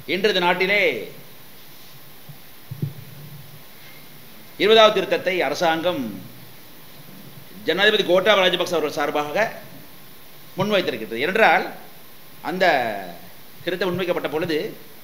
இன்று இந்த நாட்டிலே இருபதாவது திருத்தத்தை அரசாங்கம் ஜனாதிபதி கோட்டாபய ராஜபக்ச அவர்கள் சார்பாக முன்வைத்திருக்கிறது என்றால் அந்த திருத்தம் முன்வைக்கப்பட்ட பொழுது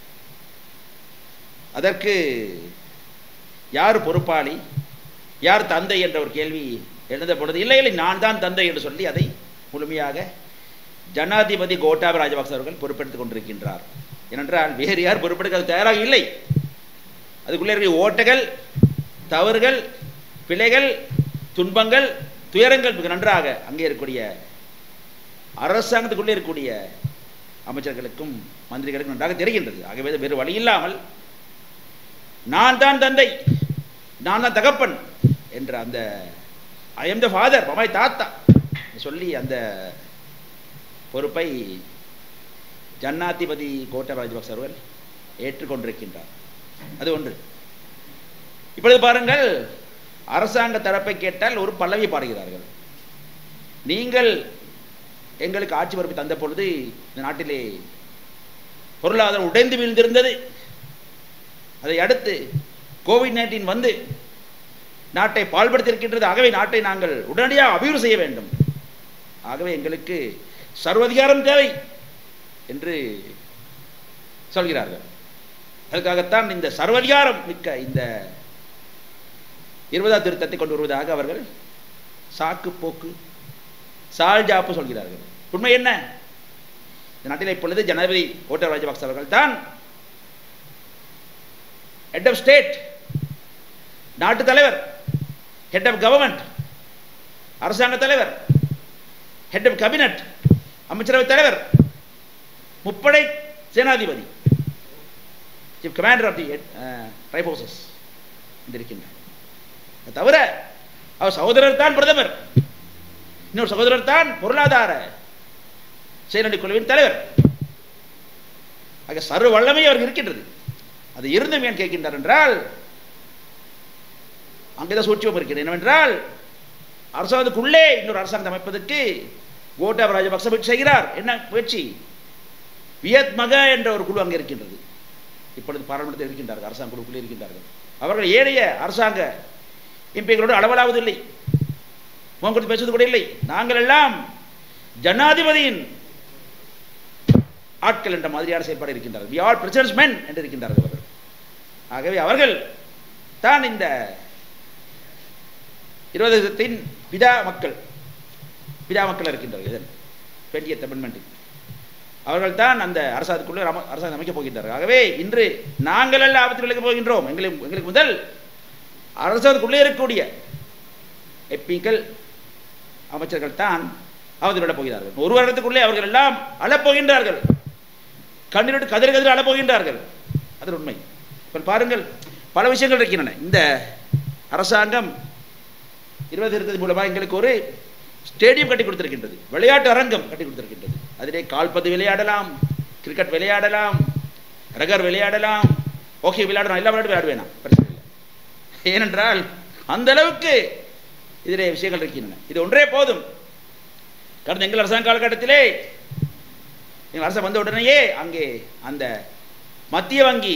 அதற்கு யார் பொறுப்பாளி யார் தந்தை என்ற ஒரு கேள்வி எழுந்த பொழுது இல்லை இல்லை நான் தான் தந்தை என்று சொல்லி அதை முழுமையாக ஜனாதிபதி கோட்டாபய ராஜபக்ச அவர்கள் பொறுப்பெடுத்துக் கொண்டிருக்கின்றார் ஏனென்றால் வேறு யார் பொறுப்பெடுக்க தயாராக இல்லை அதுக்குள்ளே இருக்கிற ஓட்டைகள் தவறுகள் பிழைகள் துன்பங்கள் துயரங்கள் மிக நன்றாக அங்கே இருக்கக்கூடிய அரசாங்கத்துக்குள்ளே இருக்கக்கூடிய அமைச்சர்களுக்கும் மந்திரிகளுக்கும் நன்றாக தெரிகின்றது ஆகவே வேறு வழி இல்லாமல் நான் தான் தந்தை நான் தான் தகப்பன் என்ற அந்த ஐ எம் த ஃபாதர் மமாய் தாத்தா சொல்லி அந்த பொறுப்பை ஜன்னாதிபதி கோட்டா ராஜபக்ச அவர்கள் ஏற்றுக்கொண்டிருக்கின்றார் அது ஒன்று இப்பொழுது பாருங்கள் அரசாங்க தரப்பை கேட்டால் ஒரு பல்லவி பாடுகிறார்கள் நீங்கள் எங்களுக்கு ஆட்சி பொறுப்பை தந்த பொழுது இந்த நாட்டிலே பொருளாதாரம் உடைந்து வீழ்ந்திருந்தது அதை அடுத்து கோவிட் நைன்டீன் வந்து நாட்டை பால்படுத்தியிருக்கின்றது ஆகவே நாட்டை நாங்கள் உடனடியாக அபிவிருத்தி செய்ய வேண்டும் ஆகவே எங்களுக்கு சர்வதிகாரம் தேவை என்று சொல்கிறார்கள் அதுக்காகத்தான் இந்த சர்வதிகாரம் மிக்க இந்த இருபதாம் திருத்தத்தை கொண்டு வருவதாக அவர்கள் சாக்கு போக்கு சால்ஜாப்பு சொல்கிறார்கள் உண்மை என்ன இந்த நாட்டில் இப்பொழுது ஜனாதிபதி கோட்டா ராஜபக்ச அவர்கள் தான் ஹெட் ஆஃப் ஸ்டேட் நாட்டு தலைவர் ஹெட் ஆஃப் கவர்மெண்ட் அரசாங்க தலைவர் ஹெட் ஆஃப் கேபினட் அமைச்சரவை தலைவர் முப்படை சேனாதிபதி chief commander of the tri forces இருக்கின்றார் அது தவிர அவர் சகோதரர் தான் பிரதமர் இன்னொரு சகோதரர் தான் பொருளாதார செயல்நடை குழுவின் தலைவர் ஆக சர்வ வல்லமை அவருக்கு இருக்கின்றது அது இருந்தும் ஏன் கேட்கின்றார் என்றால் அங்கேதான் சூட்சம் இருக்கிறது என்னவென்றால் அரசாங்கத்துக்குள்ளே இன்னொரு அரசாங்கத்தை அமைப்பதற்கு கோட்டாப ராஜபக்ச முயற்சி செய்கிறார் என்ன முயற்சி வியத் மக என்ற ஒரு குழு அங்கே இருக்கின்றது இப்பொழுது பாராளுமன்றத்தில் இருக்கின்றார்கள் அரசாங்க குழுக்குள்ளே இருக்கின்றார்கள் அவர்கள் ஏனைய அரசாங்க எம்பிகளோடு அளவலாவதில்லை முகம் கொடுத்து பேசுவது கூட இல்லை நாங்கள் எல்லாம் ஜனாதிபதியின் ஆட்கள் என்ற மாதிரியான செயல்பாடு இருக்கின்றார்கள் வி ஆர் பிரசிடன்ஸ் மென் என்று இருக்கின்றார்கள் அவர்கள் ஆகவே அவர்கள் தான் இந்த இருபதத்தின் பிதா மக்கள் பிதா மக்கள் இருக்கின்றார்கள் இதன் டுவெண்ட்டி அமெண்ட்மெண்ட் அவர்கள் தான் அந்த அரசாங்கத்துக்குள்ளே அரசாங்கம் அமைக்கப் போகின்றார்கள் ஆகவே இன்று நாங்கள் அல்ல ஆபத்தில் விளக்கப் போகின்றோம் எங்களுக்கு எங்களுக்கு முதல் அரசாங்கத்துக்குள்ளே இருக்கக்கூடிய எப்பிக்கள் அமைச்சர்கள் தான் அவதில் விடப் போகிறார்கள் ஒரு வருடத்துக்குள்ளே அவர்கள் எல்லாம் அழப்போகின்றார்கள் கண்ணீரோடு கதிர் கதிர் அழப்போகின்றார்கள் அது உண்மை இப்போ பாருங்கள் பல விஷயங்கள் இருக்கின்றன இந்த அரசாங்கம் இருபது இருபது மூலமாக எங்களுக்கு ஒரு ஸ்டேடியம் கட்டி கொடுத்திருக்கின்றது விளையாட்டு அரங்கம் கட்டி கொடுத்திருக்கின்றது அதிலே கால்பந்து விளையாடலாம் கிரிக்கெட் விளையாடலாம் ரகர் விளையாடலாம் ஓகே விளையாடலாம் எல்லா விளையாட்டு விளையாடுவேனா பிரச்சனை இல்லை ஏனென்றால் அந்த அளவுக்கு இதிலே விஷயங்கள் இருக்கின்றன இது ஒன்றே போதும் கடந்த எங்கள் அரசாங்க காலகட்டத்திலே எங்கள் அரசு வந்த உடனேயே அங்கே அந்த மத்திய வங்கி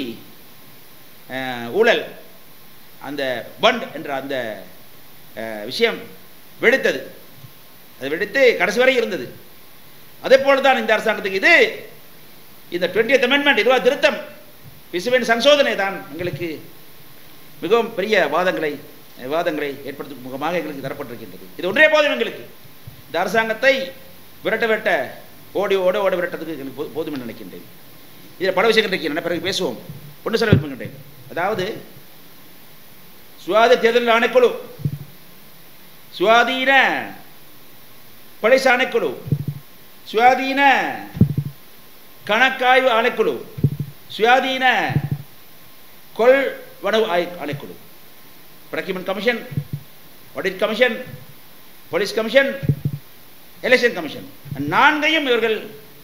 ஊழல் அந்த பண்ட் என்ற அந்த விஷயம் வெடித்தது அது வெடித்து கடைசி வரை இருந்தது அதே போல தான் இந்த அரசாங்கத்துக்கு இது இந்த டுவெண்ட்டி அமெண்ட்மெண்ட் இருபது திருத்தம் பிசுவின் சங்கோதனை தான் எங்களுக்கு மிகவும் பெரிய வாதங்களை விவாதங்களை ஏற்படுத்தும் முகமாக எங்களுக்கு தரப்பட்டிருக்கின்றது இது ஒன்றே போதும் எங்களுக்கு இந்த அரசாங்கத்தை விரட்ட விரட்ட ஓடி ஓட ஓட விரட்டதுக்கு எங்களுக்கு போதும் என்று நினைக்கின்றேன் இதில் பல விஷயங்கள் இருக்கின்றன பிறகு பேசுவோம் ஒன்று சொல்ல விரும்புகின்றேன் அதாவது சுவாத தேர்தல் ஆணைக்குழு சுவாதீன போலீஸ் ஆணைக்குழு சுயாதீன கணக்காய்வு ஆணைக்குழு சுயாதீன கொள் வனவு ஆணைக்குழு procurement commission audit commission police commission election commission நான்கையும் இவர்கள்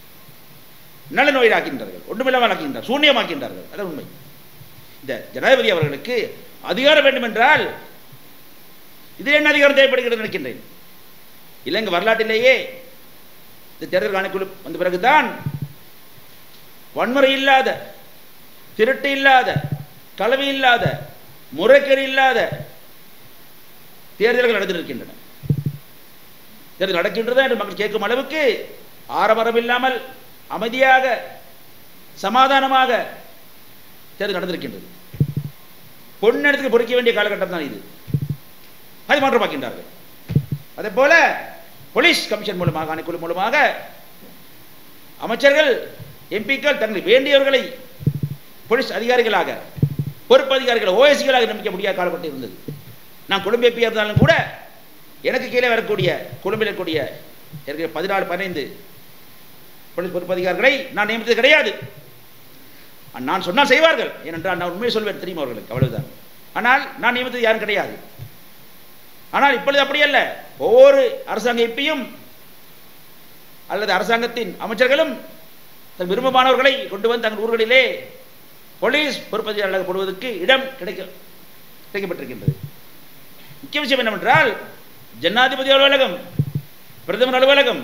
நல்ல நோயிலாக்கின்றார்கள் ஒன்றுமில்லாமல் ஆக்கின்றார் சூன்யமாக்கின்றார்கள் அதான் உண்மை இந்த ஜனாதிபதி அவர்களுக்கு அதிகாரம் வேண்டும் என்றால் இதில் என்ன அதிகாரம் தேவைப்படுகிறது நினைக்கின்றேன் இலங்கை வரலாற்றிலேயே இந்த தேர்தல் ஆணைக்குழு வந்த பிறகுதான் வன்முறை இல்லாத திருட்டு இல்லாத களவு இல்லாத முறைகேடு இல்லாத தேர்தல்கள் நடந்திருக்கின்றன தேர்தல் நடக்கின்றதா என்று மக்கள் கேட்கும் அளவுக்கு ஆரவாரம் இல்லாமல் அமைதியாக சமாதானமாக தேர்தல் நடந்திருக்கின்றது பொன்னெடுத்துக்கு பொறிக்க வேண்டிய காலகட்டம் தான் இது அதை மாற்றமாக்கின்றார்கள் அதே போல போலீஸ் கமிஷன் மூலமாக ஆணைக்குழு மூலமாக அமைச்சர்கள் எம்பிக்கள் தங்களுக்கு வேண்டியவர்களை போலீஸ் அதிகாரிகளாக பொறுப்பு அதிகாரிகள் ஓஎஸ்சிகளாக நியமிக்க முடியாத காலகட்டம் இருந்தது நான் குடும்ப எம்பியாக இருந்தாலும் கூட எனக்கு கீழே வரக்கூடிய குடும்பில் இருக்கக்கூடிய இருக்கிற பதினாலு பதினைந்து போலீஸ் பொறுப்பு அதிகாரிகளை நான் நியமித்தது கிடையாது நான் சொன்னால் செய்வார்கள் ஏனென்றால் நான் உண்மையை சொல்வேன் தெரியும் அவர்களுக்கு அவ்வளவுதான் ஆனால் நான் நியமித்தது யாரும் கிடையாது ஆனால் இப்பொழுது அப்படி அல்ல ஒவ்வொரு அரசாங்க எம்பியும் அல்லது அரசாங்கத்தின் அமைச்சர்களும் தன் விருப்பமானவர்களை கொண்டு வந்து தங்கள் ஊர்களிலே போலீஸ் பொறுப்பதிகாரிகளாக போடுவதற்கு இடம் கிடைக்க கிடைக்கப்பட்டிருக்கின்றது முக்கிய விஷயம் என்னவென்றால் ஜனாதிபதி அலுவலகம் பிரதமர் அலுவலகம்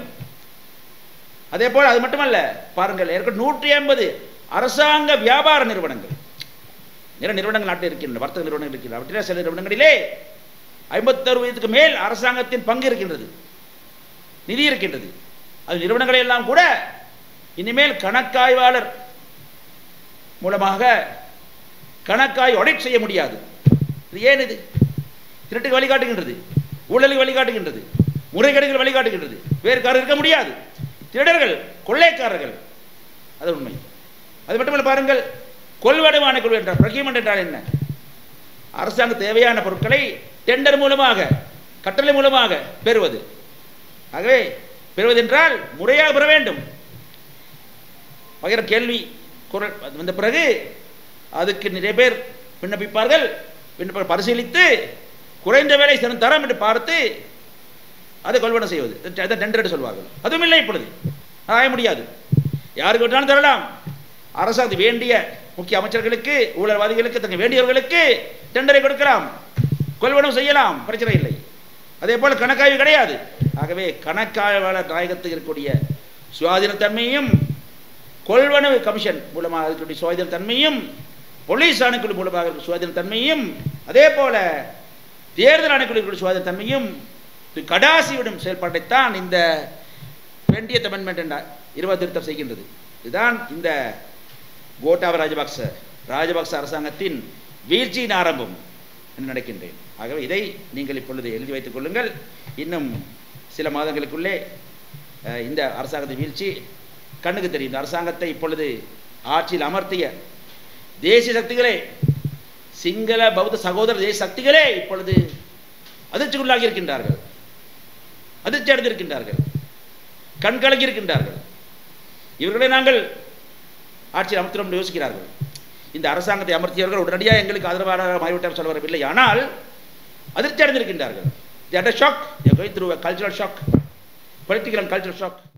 அதே போல் அது மட்டுமல்ல பாருங்கள் ஏற்கனவே நூற்றி ஐம்பது அரசாங்க வியாபார நிறுவனங்கள் நிறைய நிறுவனங்கள் நாட்டில் இருக்கின்றன வர்த்தக நிறுவனங்கள் இருக்கின்றன அவற்றிலே சில நிறுவனங்களிலே ஐம்பத்தறு வயதுக்கு மேல் அரசாங்கத்தின் பங்கு இருக்கின்றது நிதி இருக்கின்றது அது நிறுவனங்களை எல்லாம் கூட இனிமேல் கணக்காய்வாளர் மூலமாக கணக்காய் ஆடிட் செய்ய முடியாது இது ஏன் இது திருட்டுக்கு வழிகாட்டுகின்றது ஊழலுக்கு வழிகாட்டுகின்றது முறைகேடுகள் வழிகாட்டுகின்றது வேறு காரணம் இருக்க முடியாது திருடர்கள் கொள்ளைக்காரர்கள் அது உண்மை அது மட்டுமல்ல பாருங்கள் கொள்வனவான குழு என்றால் ப்ரொக்யூமெண்ட் என்றால் என்ன அரசாங்க தேவையான பொருட்களை டெண்டர் மூலமாக கட்டளை மூலமாக பெறுவது ஆகவே பெறுவது என்றால் முறையாக பெற வேண்டும் பகிர கேள்வி குரல் வந்த பிறகு அதுக்கு நிறைய பேர் விண்ணப்பிப்பார்கள் விண்ணப்ப பரிசீலித்து குறைந்த வேலை சிறந்த தரம் என்று பார்த்து அதை கொள்வனம் செய்வது அதை டெண்டர் என்று சொல்வார்கள் அதுவும் இல்லை இப்பொழுது ஆய முடியாது யாருக்கு வேணாலும் தரலாம் அரசாங்க வேண்டிய முக்கிய அமைச்சர்களுக்கு ஊழல்வாதிகளுக்கு தங்க வேண்டியவர்களுக்கு டெண்டரை கொடுக்கலாம் கொள்வனம் செய்யலாம் பிரச்சனை இல்லை அதே போல் கணக்காய்வு கிடையாது ஆகவே கணக்காய்வாளர் நாயகத்துக்கு இருக்கக்கூடிய சுவாதீனத்தன்மையும் கொள்வனவு கமிஷன் மூலமாக இருக்கக்கூடிய சுவாதீனத்தன்மையும் போலீஸ் ஆணைக்குழு மூலமாக இருக்கிற சுவாதீனத்தன்மையும் அதே போல தேர்தல் ஆணைக்குழு இருக்கக்கூடிய சுவாதீனத்தன்மையும் கடாசிவிடும் செயல்பாட்டைத்தான் இந்த வேண்டிய அமெண்ட்மெண்ட் என்ற இருபது திருத்தம் செய்கின்றது இதுதான் இந்த கோட்டாப ராஜபக்ச ராஜபக்ச அரசாங்கத்தின் வீழ்ச்சியின் ஆரம்பம் என்று நினைக்கின்றேன் ஆகவே இதை நீங்கள் இப்பொழுது எழுதி வைத்துக் கொள்ளுங்கள் இன்னும் சில மாதங்களுக்குள்ளே இந்த அரசாங்கத்தின் வீழ்ச்சி கண்ணுக்கு தெரியும் இந்த அரசாங்கத்தை இப்பொழுது ஆட்சியில் அமர்த்திய தேசிய சக்திகளே சிங்கள பௌத்த சகோதர தேசிய சக்திகளே இப்பொழுது அதிர்ச்சிக்குள்ளாகி இருக்கின்றார்கள் அதிர்ச்சி அடைந்திருக்கின்றார்கள் கண்கலங்கி இருக்கின்றார்கள் இவர்களை நாங்கள் ஆட்சியில் அமர்த்தினோம் யோசிக்கிறார்கள் இந்த அரசாங்கத்தை அமர்த்தியவர்கள் உடனடியாக எங்களுக்கு ஆதரவாக மாறிவிட்டார் சொல்ல வரவில்லை ஆனால் அதிர்ச்சி அடைந்திருக்கின்றார்கள் shock cultural shock political and cultural shock